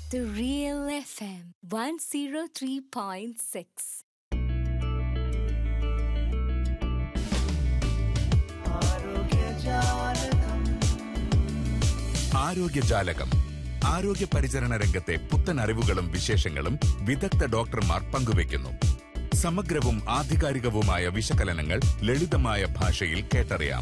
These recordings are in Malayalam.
The Real FM 103.6. ആരോഗ്യജാലകം ആരോഗ്യ പരിചരണ രംഗത്തെ പുത്തൻ അറിവുകളും വിശേഷങ്ങളും വിദഗ്ധ ഡോക്ടർമാർ പങ്കുവയ്ക്കുന്നു സമഗ്രവും ആധികാരികവുമായ വിശകലനങ്ങൾ ലളിതമായ ഭാഷയിൽ കേട്ടറിയാം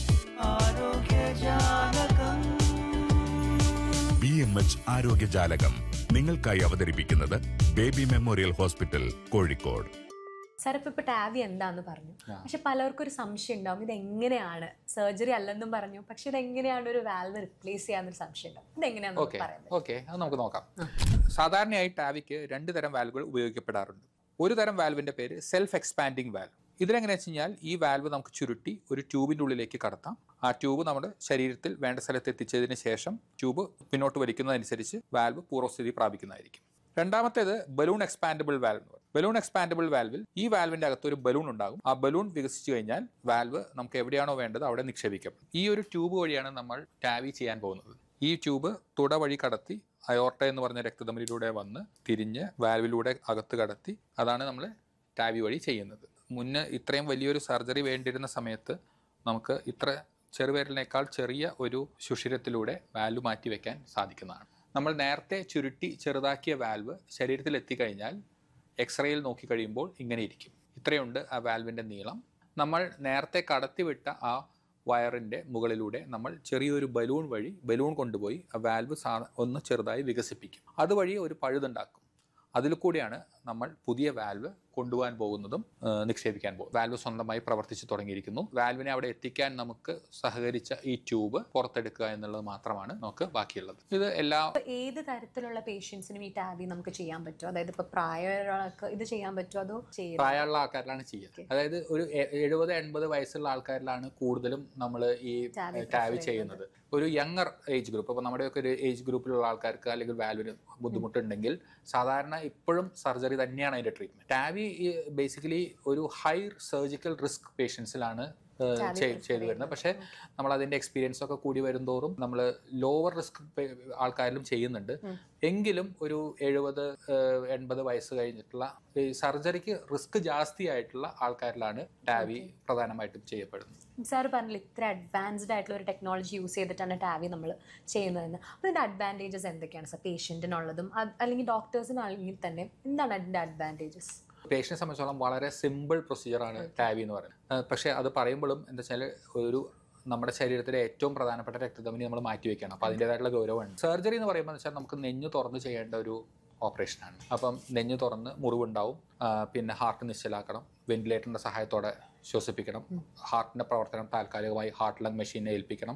ബി എം എച്ച് ആരോഗ്യജാലകം നിങ്ങൾക്കായി അവതരിപ്പിക്കുന്നത് baby memorial hospital Kozhikode sir ഇപ്പൊ ഇപ്പൊ ടാവി എന്താന്ന് പറഞ്ഞു പക്ഷെ പലർക്കും ഒരു സംശയം ഉണ്ടാവും ഇത് എങ്ങനെയാണ് സർജറി അല്ലെന്നും പറഞ്ഞു പക്ഷെ ഇത് എങ്ങനെയാണ് ഒരു വാൽവ് റിപ്ലേസ് ചെയ്യാന്നൊരു സംശയം ഉണ്ടാവും ഇത് എങ്ങനെയാണെന്ന് ഓക്കെ പറയുന്നത് ഓക്കെ അത് നമുക്ക് നോക്കാം സാധാരണയായി ടാവിക്ക് രണ്ട് തരം വാൽവുകൾ ഉപയോഗിക്കപ്പെടാറുണ്ട് ഒരു തരം വാൽവിന്റെ പേര് സെൽഫ് എക്സ്പാൻഡിങ് വാൽവ് ഇതിലെങ്ങനെ വെച്ച് കഴിഞ്ഞാൽ ഈ വാൽവ് നമുക്ക് ചുരുട്ടി ഒരു ട്യൂബിന്റെ ഉള്ളിലേക്ക് കടത്താം ആ ട്യൂബ് നമ്മുടെ ശരീരത്തിൽ വേണ്ട സ്ഥലത്ത് എത്തിച്ചതിന് ശേഷം ട്യൂബ് പിന്നോട്ട് വലിക്കുന്നതനുസരിച്ച് വാൽവ് പൂർവ്വസ്ഥിതി പ്രാപിക്കുന്നതായിരിക്കും രണ്ടാമത്തേത് ബലൂൺ എക്സ്പാൻഡബിൾ വാൽവ് എന്ന് പറയും ബലൂൺ എക്സ്പാൻഡബിൾ വാൽവിൽ ഈ വാൽവിന്റെ അകത്ത് ഒരു ബലൂൺ ഉണ്ടാകും ആ ബലൂൺ വികസിച്ചു കഴിഞ്ഞാൽ വാൽവ് നമുക്ക് എവിടെയാണോ വേണ്ടത് അവിടെ നിക്ഷേപിക്കപ്പെടും ഈ ഒരു ട്യൂബ് വഴിയാണ് നമ്മൾ ടാവി ചെയ്യാൻ പോകുന്നത് ഈ ട്യൂബ് തുട വഴി കടത്തി അയോർട്ട എന്ന് പറഞ്ഞ രക്തധമനിലൂടെ വന്ന് തിരിഞ്ഞ് വാൽവിലൂടെ അകത്ത് കടത്തി അതാണ് നമ്മൾ ടാവി വഴി ചെയ്യുന്നത് മുന്നേ ഇത്രയും വലിയൊരു സർജറി വേണ്ടിയിരുന്ന സമയത്ത് നമുക്ക് ഇത്ര ചെറുവിരലിനേക്കാൾ ചെറിയ ഒരു സുഷിരത്തിലൂടെ വാൽവ് മാറ്റി വെക്കാൻ സാധിക്കുന്നതാണ് നമ്മൾ നേരത്തെ ചുരുട്ടി ചെറുതാക്കിയ വാൽവ് ശരീരത്തിൽ എത്തിക്കഴിഞ്ഞാൽ എക്സ്റേയിൽ നോക്കിക്കഴിയുമ്പോൾ ഇങ്ങനെ ഇരിക്കും ഇത്രയുണ്ട് ആ വാൽവിൻ്റെ നീളം നമ്മൾ നേരത്തെ കടത്തിവിട്ട ആ വയറിൻ്റെ മുകളിലൂടെ നമ്മൾ ചെറിയൊരു ബലൂൺ വഴി ബലൂൺ കൊണ്ടുപോയി ആ വാൽവ് സാ ഒന്ന് ചെറുതായി വികസിപ്പിക്കും അതുവഴി ഒരു പഴുതുണ്ടാക്കും അതിൽ കൂടിയാണ് നമ്മൾ പുതിയ വാൽവ് കൊണ്ടുപോകാൻ പോകുന്നതും ആ, നിക്ഷേപിക്കാൻ പോകും വാൽവ് സ്വന്തമായി പ്രവർത്തിച്ചു തുടങ്ങിയിരിക്കുന്നു വാൽവിനെ അവിടെ എത്തിക്കാൻ നമുക്ക് സഹകരിച്ച ഈ ട്യൂബ് പുറത്തെടുക്കുക എന്നുള്ളത് മാത്രമാണ് നമുക്ക് ബാക്കിയുള്ളത് ഇത് എല്ലാ അപ്പൊ ഏത് തരത്തിലുള്ള പേഷ്യൻസിനും ഈ ടാവി നമുക്ക് ചെയ്യാൻ പറ്റുമോ അതായത് ഇപ്പൊ പ്രായമുള്ളവർക്ക് ഇത് ചെയ്യാൻ പറ്റുമോ അതോ ചെയ്യും പ്രായമുള്ള ആൾക്കാരിലാണ് ചെയ്യുക അതായത് ഒരു എ- എഴുപത് എൺപത് വയസ്സുള്ള ആൾക്കാരിലാണ് കൂടുതലും നമ്മൾ ഈ Tab ടാവി ചെയ്യുന്നത് ഒരു യങ്ങർ ഏജ് ഗ്രൂപ്പ് അപ്പോൾ നമ്മുടെയൊക്കെ ഒരു ഏജ് ഗ്രൂപ്പിലുള്ള ആൾക്കാർക്ക് അല്ലെങ്കിൽ വാൽവിന് ബുദ്ധിമുട്ടുണ്ടെങ്കിൽ സാധാരണ ഇപ്പോഴും സർജറി തന്നെയാണ് അതിന്റെ ട്രീറ്റ്മെന്റ് ടാവി ബേസിക്കലി ഒരു ഹൈ സർജിക്കൽ റിസ്ക് പേഷ്യൻസിലാണ് ചെയ്തു വരുന്നത് പക്ഷേ നമ്മൾ അതിന്റെ എക്സ്പീരിയൻസ് ഒക്കെ കൂടി വരുന്തോറും നമ്മൾ ലോവർ റിസ്ക് ആൾക്കാരിലും ചെയ്യുന്നുണ്ട് എങ്കിലും ഒരു എഴുപത് എൺപത് വയസ്സ് കഴിഞ്ഞിട്ടുള്ള ഈ സർജറിക്ക് റിസ്ക് ജാസ്തി ആയിട്ടുള്ള ആൾക്കാരിലാണ് ടാവി പ്രധാനമായിട്ടും ചെയ്യപ്പെടുന്നത് സാർ പറഞ്ഞില്ല ഇത്ര അഡ്വാൻസ്ഡ് ആയിട്ടുള്ള ഒരു ടെക്നോളജി യൂസ് ചെയ്തിട്ടാണ് ടാവി നമ്മൾ ചെയ്യുന്നതെന്ന് അപ്പോൾ ഇതിന്റെ അഡ്വാൻറ്റേജസ് എന്തൊക്കെയാണ് സാർ പേഷ്യൻറ്റിനുള്ളതും അല്ലെങ്കിൽ ഡോക്ടേഴ്സിനാണെങ്കിൽ തന്നെ എന്താണ് അതിന്റെ അഡ്വാൻറ്റേജസ് പേഷ്യനെ സംബന്ധിച്ചോളം വളരെ സിമ്പിൾ പ്രൊസീജിയറാണ് ടാവി എന്ന് പറയുന്നത് ഏഹ് പക്ഷേ അത് പറയുമ്പോഴും എന്താ വെച്ചാൽ ഒരു നമ്മുടെ ശരീരത്തിലെ ഏറ്റവും പ്രധാനപ്പെട്ട രക്തധമനി നമ്മൾ മാറ്റി വെക്കണം അപ്പോൾ അതിൻ്റെതായിട്ടുള്ള ഗൗരവമുണ്ട് സർജറി എന്ന് പറയുമ്പോൾ വെച്ചാൽ നമുക്ക് നെഞ്ഞ് തുറന്ന് ചെയ്യേണ്ട ഒരു ഓപ്പറേഷനാണ് അപ്പം നെഞ്ഞ് തുറന്ന് മുറിവുണ്ടാവും ആ, പിന്നെ ഹാർട്ട് നിശ്ചലാക്കണം വെന്റിലേറ്ററിന്റെ സഹായത്തോടെ ശ്വസിപ്പിക്കണം ഹാർട്ടിന്റെ പ്രവർത്തനം താൽക്കാലികമായി ഹാർട്ട് ലങ് മെഷീനെ ഏൽപ്പിക്കണം